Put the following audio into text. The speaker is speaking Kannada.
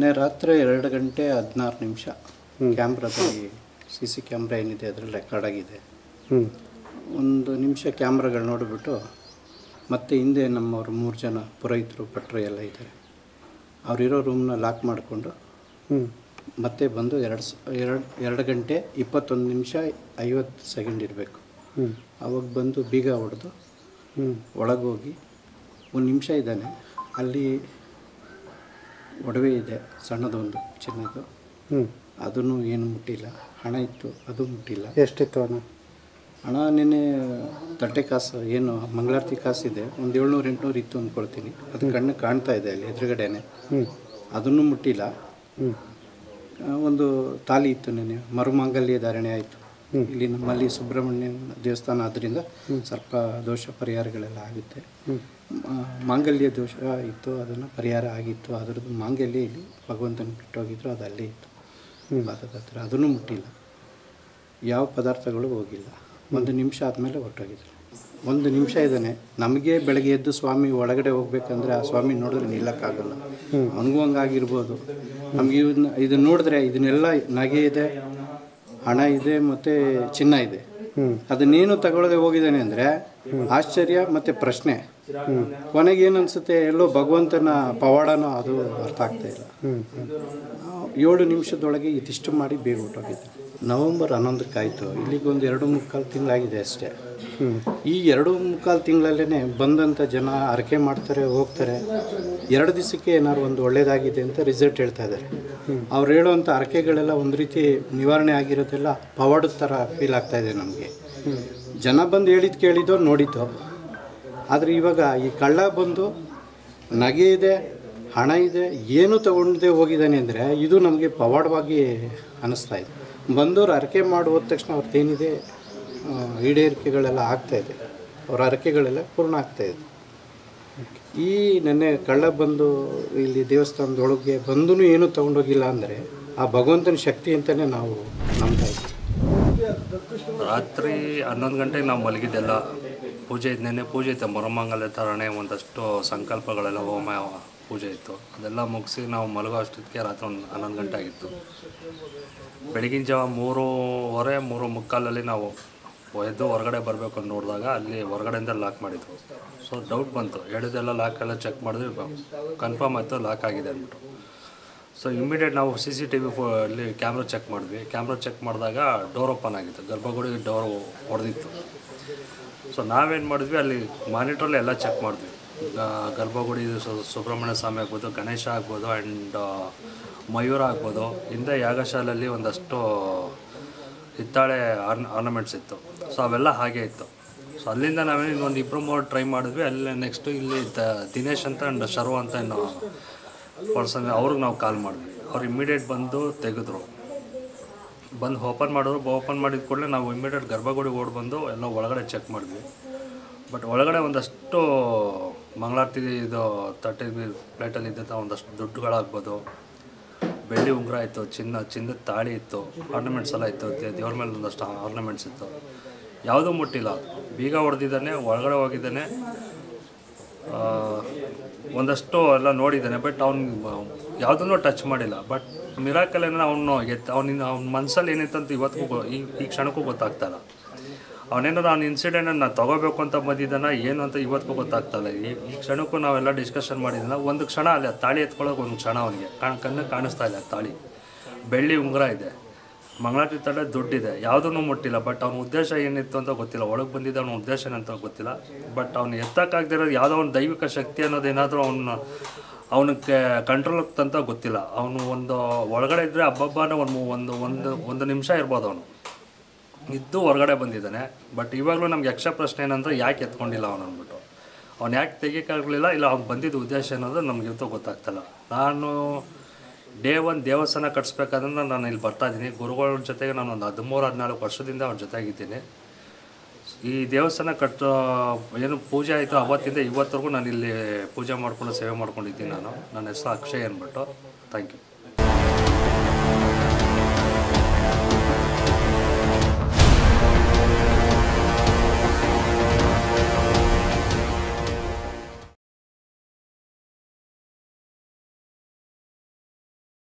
ನಿನ್ನೆ ರಾತ್ರಿ ಎರಡು ಗಂಟೆ ಹದಿನಾರು ನಿಮಿಷ ಕ್ಯಾಮ್ರಾದಲ್ಲಿ ಸಿ ಸಿ ಕ್ಯಾಮ್ರಾ ಏನಿದೆ ಅದರಲ್ಲಿ ರೆಕಾರ್ಡ್ ಆಗಿದೆ ಹ್ಞೂ ಒಂದು ನಿಮಿಷ ಕ್ಯಾಮ್ರಾಗಳು ನೋಡಿಬಿಟ್ಟು ಮತ್ತೆ ಹಿಂದೆ ನಮ್ಮವರು ಮೂರು ಜನ ಪುರೋಹಿತರು ಭಟ್ರು ಎಲ್ಲ ಇದ್ದಾರೆ ಅವರಿರೋ ರೂಮ್ನ ಲಾಕ್ ಮಾಡಿಕೊಂಡು ಹ್ಞೂ ಮತ್ತೆ ಬಂದು ಎರಡು ಸ ಎರಡು ಎರಡು ಗಂಟೆ ಇಪ್ಪತ್ತೊಂದು ನಿಮಿಷ ಐವತ್ತು ಸೆಕೆಂಡ್ ಇರಬೇಕು ಹ್ಞೂ ಅವಾಗ ಬಂದು ಬೀಗ ಹೊಡೆದು ಹ್ಞೂ ಒಳಗೋಗಿ ಒಂದು ನಿಮಿಷ ಇದ್ದಾನೆ ಅಲ್ಲಿ ಒಡವೆ ಇದೆ ಸಣ್ಣದೊಂದು ಚಿನ್ನದು ಹ್ಞೂ ಅದನ್ನು ಏನು ಮುಟ್ಟಿಲ್ಲ ಹಣ ಇತ್ತು ಅದು ಮುಟ್ಟಿಲ್ಲ ಎಷ್ಟಿತ್ತು ಹಣ ಹಣ ನಿನ್ನೆ ತಟ್ಟೆ ಕಾಸು ಏನು ಮಂಗಳಾರತಿ ಕಾಸಿದೆ ಒಂದು ಏಳ್ನೂರು ಎಂಟುನೂರು ಇತ್ತು ಅಂದ್ಕೊಳ್ತೀನಿ ಅದು ಕಣ್ಣು ಕಾಣ್ತಾ ಇದೆ ಅಲ್ಲಿ ಎದುರುಗಡೆನೆ ಹ್ಞೂ ಅದನ್ನು ಮುಟ್ಟಿಲ್ಲ ಹ್ಞೂ ಆ, ಒಂದು ತಾಲಿ ಇತ್ತು ನೆನೆ ಮರುಮಾಂಗಲ್ಯ ಧಾರಣೆ ಆಯಿತು ಇಲ್ಲಿ ನಮ್ಮಲ್ಲಿ ಸುಬ್ರಹ್ಮಣ್ಯ ದೇವಸ್ಥಾನ ಆದ್ದರಿಂದ ಸ್ವಲ್ಪ ದೋಷ ಪರಿಹಾರಗಳೆಲ್ಲ ಆಗುತ್ತೆ ಆ, ಮಾಂಗಲ್ಯ ದೋಷ ಇತ್ತು ಅದನ್ನು ಪರಿಹಾರ ಆಗಿತ್ತು ಅದರದ್ದು ಮಾಂಗಲ್ಯ ಇಲ್ಲಿ ಭಗವಂತನ ಬಿಟ್ಟೋಗಿದ್ರು ಅದು ಅಲ್ಲೇ ಇತ್ತು ಪಾದದ ಹತ್ರ ಅದನ್ನು ಮುಟ್ಟಿಲ್ಲ ಯಾವ ಪದಾರ್ಥಗಳು ಹೋಗಿಲ್ಲ ಒಂದು ನಿಮಿಷ ಆದಮೇಲೆ ಹೊರಟೋಗಿದ್ರು ಒಂದು ನಿಮಿಷ ಇದ್ದಾನೆ ನಮಗೆ ಬೆಳಗ್ಗೆ ಎದ್ದು ಸ್ವಾಮಿ ಒಳಗಡೆ ಹೋಗ್ಬೇಕಂದ್ರೆ ಆ ಸ್ವಾಮಿ ನೋಡಿದ್ರೆ ನಿಲ್ಲಕ್ಕಾಗಲ್ಲ ಅವನಿಗೂ ಹಂಗಾಗಿರ್ಬೋದು ನಮ್ಗೆ ಇವನ್ನ ಇದನ್ನ ನೋಡಿದ್ರೆ ಇದನ್ನೆಲ್ಲ ನಗೆ ಇದೆ ಹಣ ಇದೆ ಮತ್ತು ಚಿನ್ನ ಇದೆ ಅದನ್ನೇನು ತಗೊಳ್ಳದೆ ಹೋಗಿದ್ದಾನೆ ಅಂದರೆ ಆಶ್ಚರ್ಯ ಮತ್ತು ಪ್ರಶ್ನೆ ಕೊನೆಗೆ ಏನು ಅನ್ಸುತ್ತೆ ಎಲ್ಲೋ ಭಗವಂತನ ಪವಾಡನೋ ಅದು ಅರ್ಥ ಆಗ್ತಾ ಇಲ್ಲ ನಾವು ಏಳು ನಿಮಿಷದೊಳಗೆ ಇದಿಷ್ಟು ಮಾಡಿ ಬೇಗ ಹೊರಟೋಗಿದ್ದೆ ನವಂಬರ್ ಹನ್ನೊಂದಕ್ಕೆ ಆಯಿತು ಇಲ್ಲಿಗೆ ಒಂದು ಎರಡು ಮುಕ್ಕಾಲು ತಿಂಗಳಾಗಿದೆ ಅಷ್ಟೇ ಈ ಎರಡು ಮುಕ್ಕಾಲು ತಿಂಗಳಲ್ಲೇ ಬಂದಂಥ ಜನ ಅರಕೆ ಮಾಡ್ತಾರೆ ಹೋಗ್ತಾರೆ ಎರಡು ದಿವಸಕ್ಕೆ ಏನಾದ್ರು ಒಂದು ಒಳ್ಳೇದಾಗಿದೆ ಅಂತ ರಿಸಲ್ಟ್ ಹೇಳ್ತಾ ಇದ್ದಾರೆ ಅವ್ರು ಹೇಳೋವಂಥ ಅರಕೆಗಳೆಲ್ಲ ಒಂದು ರೀತಿ ನಿವಾರಣೆ ಆಗಿರೋದೆಲ್ಲ ಪವಾಡದ ಥರ ಫೀಲ್ ಆಗ್ತಾ ಇದೆ ನಮಗೆ ಜನ ಬಂದು ಹೇಳಿದ್ದು ಕೇಳಿದ್ದು ನೋಡಿದ್ದು ಆದರೆ ಇವಾಗ ಈ ಕಳ್ಳ ಬಂದು ನಗೆ ಇದೆ ಹಣ ಇದೆ ಏನು ತಗೊಂಡೇ ಹೋಗಿದ್ದಾನೆ ಅಂದರೆ ಇದು ನಮಗೆ ಪವಾಡವಾಗಿ ಅನ್ನಿಸ್ತಾ ಇದೆ ಬಂದವರು ಅರಕೆ ಮಾಡಿ ಹೋದ ತಕ್ಷಣ ಅವ್ರದ್ದೇನಿದೆ ಆ, ಈಡೇರಿಕೆಗಳೆಲ್ಲ ಆಗ್ತಾ ಇದೆ ಅವ್ರ ಅರಕೆಗಳೆಲ್ಲ ಪೂರ್ಣ ಆಗ್ತಾ ಇದೆ ಈ ನೆನ್ನೆ ಕಳ್ಳ ಬಂದು ಇಲ್ಲಿ ದೇವಸ್ಥಾನದೊಳಗೆ ಬಂದೂ ಏನೂ ತೊಗೊಂಡೋಗಿಲ್ಲ ಅಂದರೆ ಆ ಭಗವಂತನ ಶಕ್ತಿ ಅಂತಲೇ ನಾವು ನಂಬ್ತಾ ಇದ್ದೀವಿ ರಾತ್ರಿ ಹನ್ನೊಂದು ಗಂಟೆಗೆ ನಾವು ಮಲಗಿದ್ದೆಲ್ಲ ಪೂಜೆ ಇತ್ತು ನೆನ್ನೆ ಪೂಜೆ ಇತ್ತು ಮರಮಂಗಲ ತರಣೆ ಒಂದಷ್ಟು ಸಂಕಲ್ಪಗಳೆಲ್ಲ ಹೋಮ ಪೂಜೆ ಇತ್ತು ಅದೆಲ್ಲ ಮುಗಿಸಿ ನಾವು ಮಲಗೋ ಅಷ್ಟೊತ್ತಿಗೆ ರಾತ್ರಿ ಒಂದು ಹನ್ನೊಂದು ಗಂಟೆ ಆಗಿತ್ತು ಬೆಳಗಿನ ಜಾವ ಮೂರುವರೆ ಮೂರು ಮುಕ್ಕಾಲಲ್ಲಿ ನಾವು ಎದ್ದು ಹೊರಗಡೆ ಬರಬೇಕು ಅಂತ ನೋಡಿದಾಗ ಅಲ್ಲಿ ಹೊರಗಡೆಯಿಂದ ಲಾಕ್ ಮಾಡಿದ್ರು ಸೊ ಡೌಟ್ ಬಂತು ಹೇಳಿದೆಲ್ಲ ಲಾಕ್ ಎಲ್ಲ ಚೆಕ್ ಮಾಡಿದ್ವಿ ಕನ್ಫರ್ಮ್ ಆಯಿತು ಲಾಕ್ ಆಗಿದೆ ಅಂದ್ಬಿಟ್ಟು ಸೊ ಇಮಿಡಿಯೇಟ್ ನಾವು ಸಿ ಸಿ ಟಿ ವಿ ಅಲ್ಲಿ ಕ್ಯಾಮ್ರಾ ಚೆಕ್ ಮಾಡಿದ್ವಿ ಕ್ಯಾಮ್ರಾ ಚೆಕ್ ಮಾಡಿದಾಗ ಡೋರ್ ಓಪನ್ ಆಗಿತ್ತು ಗರ್ಭಗುಡಿ ಡೋರ್ ಹೊಡೆದಿತ್ತು ಸೊ ನಾವೇನು ಮಾಡಿದ್ವಿ ಅಲ್ಲಿ ಮಾನಿಟ್ರಲ್ಲಿ ಎಲ್ಲ ಚೆಕ್ ಮಾಡಿದ್ವಿ ಆ, ಗರ್ಭಗುಡಿ ಸು- ಸುಬ್ರಹ್ಮಣ್ಯ ಸ್ವಾಮಿ ಆಗ್ಬೋದು ಗಣೇಶ ಆಗ್ಬೋದು ಆ್ಯಂಡ್ ಮಯೂರ ಆಗ್ಬೋದು ಹಿಂದೆ ಯಾಗಶಾಲೆಯಲ್ಲಿ ಒಂದಷ್ಟು ಹಿತ್ತಾಳೆ ಆರ್ನ ಆರ್ನಮೆಂಟ್ಸ್ ಇತ್ತು ಸೊ ಅವೆಲ್ಲ ಹಾಗೆ ಇತ್ತು ಸೊ ಅಲ್ಲಿಂದ ನಾವೇನು ಒಂದು ಇಬ್ಬರು ಮೂರು ಟ್ರೈ ಮಾಡಿದ್ವಿ ಅಲ್ಲಿ ನೆಕ್ಸ್ಟು ಇಲ್ಲಿ ದ ದಿನೇಶ್ ಅಂತ ಆ್ಯಂಡ್ ಶರ್ವ ಅಂತ ಏನು ಪರ್ಸನ್ ಅವ್ರಿಗೆ ನಾವು ಕಾಲ್ ಮಾಡಿದ್ವಿ ಅವ್ರು ಇಮಿಡಿಯೇಟ್ ಬಂದು ತೆಗೆದ್ರು ಬಂದು ಓಪನ್ ಮಾಡಿದ್ರು ಓಪನ್ ಮಾಡಿದ ಕೂಡಲೇ ನಾವು ಇಮಿಡಿಯೇಟ್ ಗರ್ಭಗುಡಿ ಓಡ್ ಬಂದು ಎಲ್ಲ ಒಳಗಡೆ ಚೆಕ್ ಮಾಡಿದ್ವಿ ಬಟ್ ಒಳಗಡೆ ಒಂದಷ್ಟು ಮಂಗಳಾರತಿ ಇದು ತಟ್ಟೆ ಪ್ಲೇಟಲ್ಲಿ ಇದ್ದಂಥ ಒಂದಷ್ಟು ದುಡ್ಡುಗಳಾಗ್ಬೋದು ಬೆಳ್ಳಿ ಉಂಗುರ ಇತ್ತು ಚಿನ್ನ ಚಿನ್ನದ ತಾಳಿ ಇತ್ತು ಆರ್ನಮೆಂಟ್ಸ್ ಎಲ್ಲ ಇತ್ತು ದೇ- ದೇವ್ರ ಮೇಲೆ ಒಂದಷ್ಟು ಆರ್ನಮೆಂಟ್ಸ್ ಇತ್ತು ಯಾವುದೂ ಮುಟ್ಟಿಲ್ಲ ಬೀಗ ಹೊಡೆದಿದ್ದಾನೆ ಒಳಗಡೆ ಹೋಗಿದ್ದಾನೆ ಆ, ಒಂದಷ್ಟು ಎಲ್ಲ ನೋಡಿದ್ದಾನೆ ಬಟ್ ಅವ್ನು ಯಾವುದನ್ನು ಟಚ್ ಮಾಡಿಲ್ಲ ಬಟ್ ಮಿರಾಕಲ್ ಏನೋ ಅವನು ಎತ್ ಅವನಿಂದ ಅವ್ನ ಮನಸ್ಸಲ್ಲಿ ಏನಿತ್ತಂತ ಇವತ್ತಿಗೂ ಗೊ- ಈ ಈ ಕ್ಷಣಕ್ಕೂ ಗೊತ್ತಾಗ್ತಾ ಇಲ್ಲ ಅವನೇನಾದ್ರು ಅವ್ನ ಇನ್ಸಿಡೆಂಟ್ ನಾನು ತಗೋಬೇಕು ಅಂತ ಬಂದಿದ್ದಾನ ಏನು ಅಂತ ಇವತ್ತಿಗೂ ಗೊತ್ತಾಗ್ತಾಯಿಲ್ಲ ಈ ಈ ಕ್ಷಣಕ್ಕೂ ನಾವೆಲ್ಲ ಡಿಸ್ಕಷನ್ ಮಾಡಿದ್ನ ಒಂದು ಕ್ಷಣ ಅಲ್ಲಿ ಆ ತಾಳಿ ಎತ್ಕೊಳ್ಳೋಕೆ ಒಂದು ಕ್ಷಣ ಅವನಿಗೆ ಕಾಣ್ ಕಣ್ಣು ಕಾಣಿಸ್ತಾ ಇಲ್ಲ ಆ ತಾಳಿ ಬೆಳ್ಳಿ ಉಂಗುರ ಇದೆ ಮಂಗಳಾರತಿ ತಡೆ ದುಡ್ಡಿದೆ ಯಾವುದನ್ನು ಮುಟ್ಟಿಲ್ಲ ಬಟ್ ಅವನ ಉದ್ದೇಶ ಏನಿತ್ತು ಅಂತ ಗೊತ್ತಿಲ್ಲ ಒಳಗೆ ಬಂದಿದ್ದ ಅವನ ಉದ್ದೇಶ ಏನಂತ ಗೊತ್ತಿಲ್ಲ ಬಟ್ ಅವ್ನು ಎತ್ತಕ್ಕಾಗ್ದಿರೋದು ಯಾವುದೋ ಒಂದು ದೈವಿಕ ಶಕ್ತಿ ಅನ್ನೋದೇನಾದರೂ ಅವನ್ನ ಅವನಿಗೆ ಕಂಟ್ರೋಲ್ ಅಂತ ಗೊತ್ತಿಲ್ಲ ಅವನು ಒಂದು ಒಳಗಡೆ ಇದ್ದರೆ ಹಬ್ಬಬ್ಬನ ಒಂದು ಒಂದು ಒಂದು ಒಂದು ನಿಮಿಷ ಇರ್ಬೋದು ಅವನು ಇದ್ದು ಹೊರಗಡೆ ಬಂದಿದ್ದಾನೆ ಬಟ್ ಇವಾಗಲೂ ನಮ್ಗೆ ಯಕ್ಷ ಪ್ರಶ್ನೆ ಏನಂದ್ರೆ ಯಾಕೆ ಎತ್ಕೊಂಡಿಲ್ಲ ಅವನು ಅಂದ್ಬಿಟ್ಟು ಅವ್ನು ಯಾಕೆ ತೆಗಿಯಕ್ಕಾಗಲಿಲ್ಲ ಇಲ್ಲ ಅವ್ನು ಬಂದಿದ್ದ ಉದ್ದೇಶ ಅನ್ನೋದು ನಮ್ಗೆ ಇವತ್ತು ಗೊತ್ತಾಗ್ತಿಲ್ಲ ನಾನು ಡೇ ಒನ್ ದೇವಸ್ಥಾನ ಕಟ್ಸ್ಬೇಕಾದ್ರೆ ನಾನು ಇಲ್ಲಿ ಬರ್ತಾ ಇದ್ದೀನಿ ಗುರುಗಳ ಜೊತೆಗೆ ನಾನು ಒಂದು ಹದಿಮೂರು ಹದಿನಾಲ್ಕು ವರ್ಷದಿಂದ ಅವ್ರ ಜೊತೆಗಿದ್ದೀನಿ ಈ ದೇವಸ್ಥಾನ ಕಟ್ಟೋ ಏನು ಪೂಜೆ ಆಯಿತು ಅವತ್ತಿಂದ ಇವತ್ತರೆಗೂ ನಾನು ಇಲ್ಲಿ ಪೂಜೆ ಮಾಡಿಕೊಂಡು ಸೇವೆ ಮಾಡ್ಕೊಂಡಿದ್ದೀನಿ ನಾನು ನನ್ನ ಹೆಸರು ಅಕ್ಷಯ್ ಅಂದ್ಬಿಟ್ಟು ಥ್ಯಾಂಕ್ ಯು